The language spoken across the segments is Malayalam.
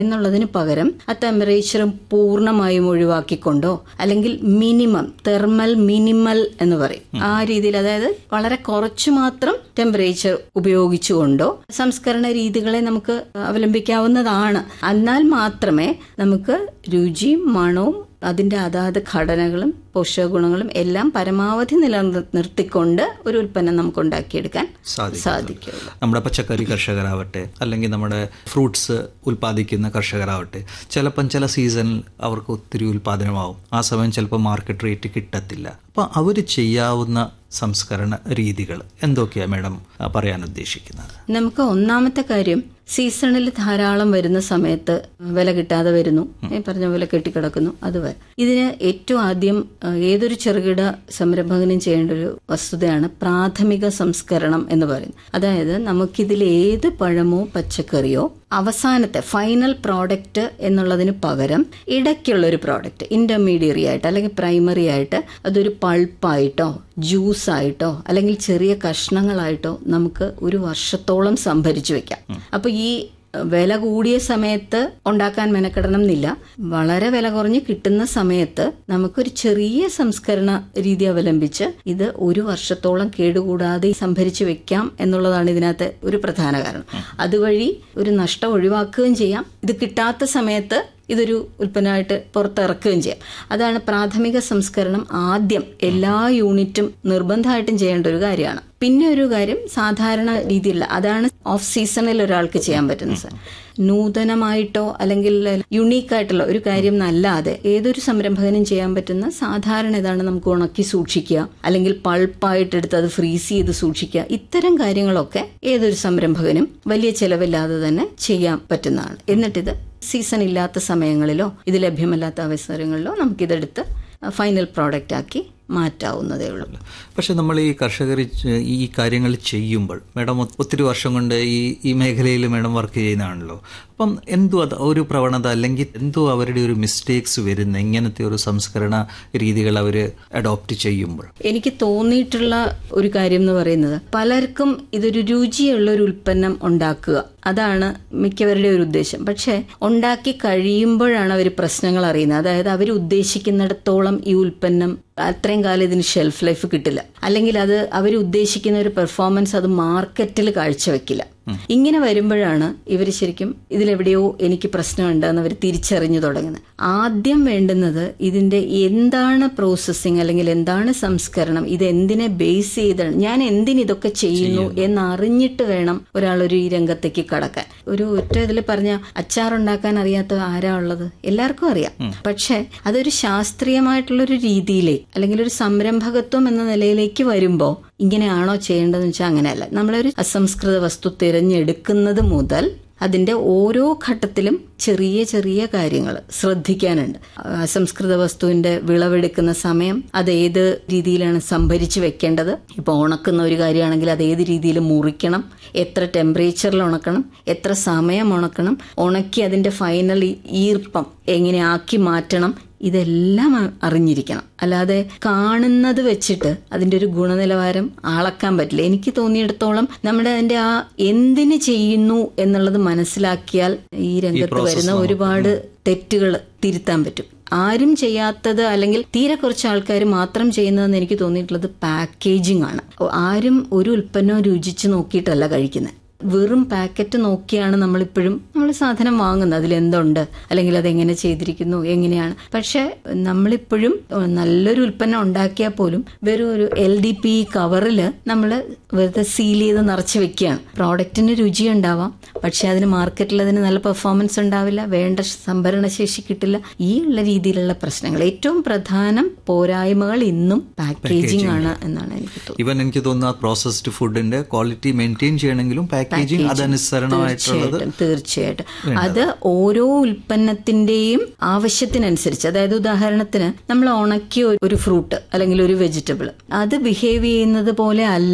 എന്നുള്ളതിന് പകരം ആ ടെമ്പറേച്ചർ പൂർണ്ണമായും ഒഴിവാക്കിക്കൊണ്ടോ അല്ലെങ്കിൽ മിനിമം തെർമൽ മിനിമൽ എന്ന് പറയും ആ രീതിയിൽ അതായത് വളരെ കുറച്ചു മാത്രം ടെമ്പറേച്ചർ ഉപയോഗിച്ചുകൊണ്ടോ സംസ്കരണ രീതികളെ നമുക്ക് അവലംബിക്കാവുന്നതാണ് എന്നാൽ മാത്രമേ നമുക്ക് രുചിയും മണവും അതിന്റെ അതാത് ഘടനകളും പോഷകഗുണങ്ങളും എല്ലാം പരമാവധി നിലനിർത്തിക്കൊണ്ട് ഒരു ഉൽപ്പന്നം നമുക്ക് ഉണ്ടാക്കിയെടുക്കാൻ സാധിക്കും നമ്മുടെ പച്ചക്കറി കർഷകരാവട്ടെ അല്ലെങ്കിൽ നമ്മുടെ ഫ്രൂട്ട്സ് ഉൽപ്പാദിക്കുന്ന കർഷകരാവട്ടെ ചിലപ്പം ചില സീസണിൽ അവർക്ക് ഒത്തിരി ഉൽപ്പാദനമാവും ആ സമയം ചിലപ്പോൾ മാർക്കറ്റ് റേറ്റ് കിട്ടത്തില്ല അപ്പോൾ അവർ ചെയ്യാവുന്ന സംസ്കരണ രീതികൾ എന്തൊക്കെയാണ് മാഡം പറയാൻ ഉദ്ദേശിക്കുന്നത് നമുക്ക് ഒന്നാമത്തെ കാര്യം സീസണിൽ ധാരാളം വരുന്ന സമയത്ത് വില കിട്ടാതെ വരുന്നു ഈ പറഞ്ഞ പോലെ കെട്ടിക്കിടക്കുന്നു അത് വരെ ഇതിന് ഏറ്റവും ആദ്യം ഏതൊരു ചെറുകിട സംരംഭകനും ചെയ്യേണ്ട ഒരു വസ്തുതയാണ് പ്രാഥമിക സംസ്കരണം എന്ന് പറയുന്നത് അതായത് നമുക്കിതിൽ ഏത് പഴമോ പച്ചക്കറിയോ അവസാനത്തെ ഫൈനൽ പ്രോഡക്റ്റ് എന്നുള്ളതിന് പകരം ഇടയ്ക്കുള്ള ഒരു പ്രോഡക്റ്റ് ഇന്റർമീഡിയറി ആയിട്ട് അല്ലെങ്കിൽ പ്രൈമറി ആയിട്ട് അതൊരു പൾപ്പായിട്ടോ ജ്യൂസ് ആയിട്ടോ അല്ലെങ്കിൽ ചെറിയ കഷ്ണങ്ങളായിട്ടോ നമുക്ക് ഒരു വർഷത്തോളം സംഭരിച്ചു വെക്കാം അപ്പൊ ഈ വില കൂടിയ സമയത്ത് ഉണ്ടാക്കാൻ മെനക്കെടണം എന്നില്ല വളരെ വില കുറഞ്ഞ് കിട്ടുന്ന സമയത്ത് നമുക്കൊരു ചെറിയ സംസ്കരണ രീതി അവലംബിച്ച് ഇത് ഒരു വർഷത്തോളം കേടുകൂടാതെ സംഭരിച്ചു വെക്കാം എന്നുള്ളതാണ് ഇതിനകത്ത് ഒരു പ്രധാന കാരണം അതുവഴി ഒരു നഷ്ടം ഒഴിവാക്കുകയും ചെയ്യാം ഇത് കിട്ടാത്ത സമയത്ത് ഇതൊരു ഉൽപ്പന്നമായിട്ട് പുറത്തിറക്കുകയും ചെയ്യാം അതാണ് പ്രാഥമിക സംസ്കരണം ആദ്യം എല്ലാ യൂണിറ്റും നിർബന്ധമായിട്ടും ചെയ്യേണ്ട ഒരു കാര്യമാണ് പിന്നെ ഒരു കാര്യം സാധാരണ രീതിയിലുള്ള അതാണ് ഓഫ് സീസണിൽ ഒരാൾക്ക് ചെയ്യാൻ പറ്റുന്നത് സാർ നൂതനമായിട്ടോ അല്ലെങ്കിൽ യുണീക്ക് ആയിട്ടുള്ള ഒരു കാര്യം നല്ലാതെ ഏതൊരു സംരംഭകനും ചെയ്യാൻ പറ്റുന്ന സാധാരണ ഇതാണ് നമുക്ക് ഉണക്കി സൂക്ഷിക്കുക അല്ലെങ്കിൽ പൾപ്പായിട്ട് എടുത്ത് അത് ഫ്രീസ് ചെയ്ത് സൂക്ഷിക്കുക ഇത്തരം കാര്യങ്ങളൊക്കെ ഏതൊരു സംരംഭകനും വലിയ ചെലവില്ലാതെ തന്നെ ചെയ്യാൻ പറ്റുന്നതാണ് എന്നിട്ടിത് സീസൺ ഇല്ലാത്ത സമയങ്ങളിലോ ഇത് ലഭ്യമല്ലാത്ത അവസരങ്ങളിലോ നമുക്കിതെടുത്ത് ഫൈനൽ പ്രോഡക്റ്റ് ആക്കി മാറ്റാവുന്നതേ ഉള്ളൂ പക്ഷെ നമ്മൾ ഈ കർഷകർ ഈ കാര്യങ്ങൾ ചെയ്യുമ്പോൾ മാഡം ഒത്തിരി വർഷം കൊണ്ട് ഈ ഈ മേഖലയിൽ മാഡം വർക്ക് ചെയ്യുന്നതാണല്ലോ അപ്പം എന്തോ അത് ഒരു പ്രവണത അല്ലെങ്കിൽ എന്തോ അവരുടെ ഒരു മിസ്റ്റേക്സ് വരുന്ന ഇങ്ങനത്തെ ഒരു സംസ്കരണ രീതികൾ അവർ അഡോപ്റ്റ് ചെയ്യുമ്പോൾ എനിക്ക് തോന്നിയിട്ടുള്ള ഒരു കാര്യം എന്ന് പറയുന്നത് പലർക്കും ഇതൊരു രുചിയുള്ള ഒരു ഉൽപ്പന്നം ഉണ്ടാക്കുക അതാണ് മിക്കവരുടെ ഒരു ഉദ്ദേശം പക്ഷെ ഉണ്ടാക്കി കഴിയുമ്പോഴാണ് അവർ പ്രശ്നങ്ങൾ അറിയുന്നത് അതായത് അവർ ഉദ്ദേശിക്കുന്നിടത്തോളം ഈ ഉൽപ്പന്നം അത്രയും കാലം ഇതിന് ഷെൽഫ് ലൈഫ് കിട്ടില്ല അല്ലെങ്കിൽ അത് അവർ ഉദ്ദേശിക്കുന്ന ഒരു പെർഫോമൻസ് അത് മാർക്കറ്റിൽ കാഴ്ചവെക്കില്ല ഇങ്ങനെ വരുമ്പോഴാണ് ഇവർ ശരിക്കും ഇതിലെവിടെയോ എനിക്ക് പ്രശ്നമുണ്ട് എന്ന് അവർ തിരിച്ചറിഞ്ഞു തുടങ്ങുന്നത് ആദ്യം വേണ്ടുന്നത് ഇതിന്റെ എന്താണ് പ്രോസസ്സിങ് അല്ലെങ്കിൽ എന്താണ് സംസ്കരണം ഇത് എന്തിനെ ബേസ് ചെയ്താണ് ഞാൻ എന്തിന് ഇതൊക്കെ ചെയ്യുന്നു എന്നറിഞ്ഞിട്ട് വേണം ഒരാൾ ഒരു ഈ രംഗത്തേക്ക് കടക്കാൻ ഒരു ഒറ്റ ഇതിൽ പറഞ്ഞ അച്ചാറുണ്ടാക്കാൻ അറിയാത്ത ആരാ ഉള്ളത് എല്ലാവർക്കും അറിയാം പക്ഷെ അതൊരു ശാസ്ത്രീയമായിട്ടുള്ളൊരു രീതിയിലേക്ക് അല്ലെങ്കിൽ ഒരു സംരംഭകത്വം എന്ന നിലയിലേക്ക് വരുമ്പോൾ ഇങ്ങനെയാണോ ചെയ്യേണ്ടതെന്ന് വെച്ചാൽ അങ്ങനെയല്ല നമ്മളൊരു അസംസ്കൃത വസ്തു തിരഞ്ഞെടുക്കുന്നത് മുതൽ അതിന്റെ ഓരോ ഘട്ടത്തിലും ചെറിയ ചെറിയ കാര്യങ്ങൾ ശ്രദ്ധിക്കാനുണ്ട് അസംസ്കൃത വസ്തുവിന്റെ വിളവെടുക്കുന്ന സമയം അത് ഏത് രീതിയിലാണ് സംഭരിച്ചു വെക്കേണ്ടത് ഇപ്പൊ ഉണക്കുന്ന ഒരു കാര്യമാണെങ്കിൽ അത് ഏത് രീതിയിൽ മുറിക്കണം എത്ര ടെമ്പറേച്ചറിൽ ഉണക്കണം എത്ര സമയം ഉണക്കണം ഉണക്കി അതിന്റെ ഫൈനൽ ഈർപ്പം എങ്ങനെ ആക്കി മാറ്റണം ഇതെല്ലാം അറിഞ്ഞിരിക്കണം അല്ലാതെ കാണുന്നത് വെച്ചിട്ട് അതിന്റെ ഒരു ഗുണനിലവാരം അളക്കാൻ പറ്റില്ല എനിക്ക് തോന്നിയിടത്തോളം നമ്മുടെ അതിന്റെ ആ എന്തിന് ചെയ്യുന്നു എന്നുള്ളത് മനസ്സിലാക്കിയാൽ ഈ രംഗത്ത് വരുന്ന ഒരുപാട് തെറ്റുകൾ തിരുത്താൻ പറ്റും ആരും ചെയ്യാത്തത് അല്ലെങ്കിൽ തീരെ കുറച്ച് ആൾക്കാർ മാത്രം ചെയ്യുന്നതെന്ന് എനിക്ക് തോന്നിയിട്ടുള്ളത് പാക്കേജിംഗ് ആണ് ആരും ഒരു ഉൽപ്പന്നം രുചിച്ച് നോക്കിയിട്ടല്ല കഴിക്കുന്നത് വെറും പാക്കറ്റ് നോക്കിയാണ് നമ്മളിപ്പോഴും നമ്മൾ സാധനം വാങ്ങുന്നത് അതിലെന്തുണ്ട് അല്ലെങ്കിൽ അതെങ്ങനെ ചെയ്തിരിക്കുന്നു എങ്ങനെയാണ് പക്ഷെ നമ്മളിപ്പോഴും നല്ലൊരു ഉൽപ്പന്നം ഉണ്ടാക്കിയാൽ പോലും വെറും ഒരു എൽ ഡി പി കവറിൽ നമ്മൾ വെറുതെ സീൽ ചെയ്ത് നിറച്ച് വെക്കുകയാണ് പ്രോഡക്റ്റിന് രുചി ഉണ്ടാവാം പക്ഷെ അതിന് മാർക്കറ്റിൽ അതിന് നല്ല പെർഫോമൻസ് ഉണ്ടാവില്ല വേണ്ട സംഭരണ ശേഷി കിട്ടില്ല ഈ ഉള്ള രീതിയിലുള്ള പ്രശ്നങ്ങൾ ഏറ്റവും പ്രധാനം പോരായ്മകൾ ഇന്നും പാക്കേജിംഗ് ആണ് എന്നാണ് എനിക്ക് തോന്നുന്നത് ഇവൻ എനിക്ക് തോന്നുന്ന പ്രോസസ്ഡ് ഫുഡിന്റെ ക്വാളിറ്റി മെയിൻറ്റെയിൻ ചെയ്യണമെങ്കിലും പാക്കേജിംഗ് അതനുസരണമായിട്ടുള്ളത് തീർച്ചയായിട്ടും അത് ഓരോ ഉൽപ്പന്നത്തിന്റെയും ആവശ്യത്തിനനുസരിച്ച് അതായത് ഉദാഹരണത്തിന് നമ്മൾ ഉണക്കിയ ഒരു ഫ്രൂട്ട് അല്ലെങ്കിൽ ഒരു വെജിറ്റബിൾ അത് ബിഹേവ് ചെയ്യുന്നത് പോലെ അല്ല നമ്മൾ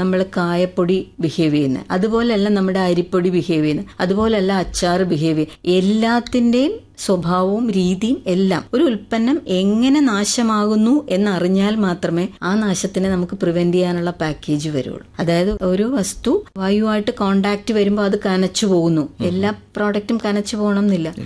നമ്മൾ കായപ്പൊടി ബിഹേവ് ചെയ്യുന്നത് അതുപോലെയല്ല നമ്മുടെ അരിപ്പൊടി ബിഹേവ് ചെയ്യുന്നത് അതുപോലെയല്ല അച്ചാർ ബിഹേവ് ചെയ്യുന്നത് എല്ലാത്തിൻ്റെയും സ്വഭാവവും രീതിയും എല്ലാം ഒരു ഉൽപ്പന്നം എങ്ങനെ നാശമാകുന്നു എന്നറിഞ്ഞാൽ മാത്രമേ ആ നാശത്തിനെ നമുക്ക് പ്രിവെന്റ് ചെയ്യാനുള്ള പാക്കേജ് വരുള്ളൂ അതായത് ഒരു വസ്തു വായുവായിട്ട് കോണ്ടാക്ട് വരുമ്പോൾ അത് കനച്ചു പോകുന്നു എല്ലാ പ്രോഡക്റ്റും കനച്ചു പോകണം എന്നില്ല